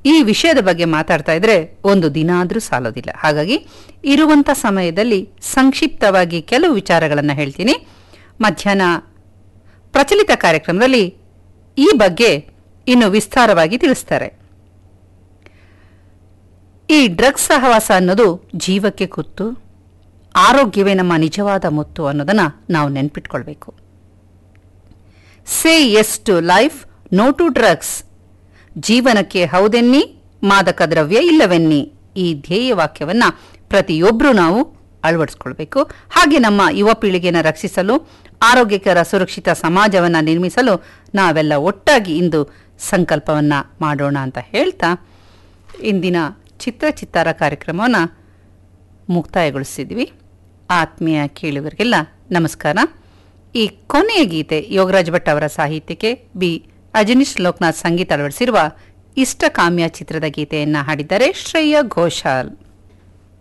ಈ ವಿಷಯದ ಬಗ್ಗೆ ಮಾತಾಡ್ತಾ ಇದ್ರೆ ಒಂದು ದಿನ ಆದ್ರೂ ಸಾಲೋದಿಲ್ಲ ಹಾಗಾಗಿ ಇರುವಂತ ಸಮಯದಲ್ಲಿ ಸಂಕ್ಷಿಪ್ತವಾಗಿ ಕೆಲವು ವಿಚಾರಗಳನ್ನು ಹೇಳ್ತೀನಿ ಮಧ್ಯಾಹ್ನ ಪ್ರಚಲಿತ ಕಾರ್ಯಕ್ರಮದಲ್ಲಿ ಈ ಬಗ್ಗೆ ಇನ್ನು ವಿಸ್ತಾರವಾಗಿ ತಿಳಿಸ್ತಾರೆ ಈ ಡ್ರಗ್ಸ್ ಸಹವಾಸ ಅನ್ನೋದು ಜೀವಕ್ಕೆ ಕುತ್ತು ಆರೋಗ್ಯವೇ ನಮ್ಮ ನಿಜವಾದ ಮುತ್ತು ಅನ್ನೋದನ್ನ ನಾವು ನೆನ್ಪಿಟ್ಕೊಳ್ಬೇಕು say yes to life no to drugs ಜೀವನಕ್ಕೆ ಹೌದೆನ್ನಿ ಮಾದಕ ದ್ರವ್ಯ ಇಲ್ಲವೆನ್ನಿ ಈ ಧ್ಯೇಯ ವಾಕ್ಯವನ್ನ ಪ್ರತಿಯೊಬ್ಬರೂ ನಾವು ಅಳವಡಿಸ್ಕೊಳ್ಬೇಕು ಹಾಗೆ ನಮ್ಮ ಯುವ ಪೀಳಿಗೆನ ರಕ್ಷಿಸಲು ಆರೋಗ್ಯಕರ ಸುರಕ್ಷಿತ ಸಮಾಜವನ್ನ ನಿರ್ಮಿಸಲು ನಾವೆಲ್ಲ ಒಟ್ಟಾಗಿ ಇಂದು ಸಂಕಲ್ಪವನ್ನ ಮಾಡೋಣ ಅಂತ ಹೇಳ್ತಾ ಇಂದಿನ ಚಿತ್ರ ಚಿತ್ತಾರ ಕಾರ್ಯಕ್ರಮವನ್ನು ಮುಕ್ತಾಯಗೊಳಿಸಿದ್ವಿ ಆತ್ಮೀಯ ಕೇಳುಗರಿಗೆಲ್ಲ ನಮಸ್ಕಾರ ಈ ಕೊನೆಯ ಗೀತೆ ಯೋಗರಾಜ್ ಭಟ್ ಅವರ ಸಾಹಿತ್ಯಕ್ಕೆ ಬಿ ಅಜನೀಶ್ ಲೋಕನಾಥ್ ಸಂಗೀತ ಅಳವಡಿಸಿರುವ ಇಷ್ಟಕಾಮ್ಯ ಚಿತ್ರದ ಗೀತೆಯನ್ನ ಹಾಡಿದ್ದಾರೆ ಶ್ರೇಯ ಘೋಷಾಲ್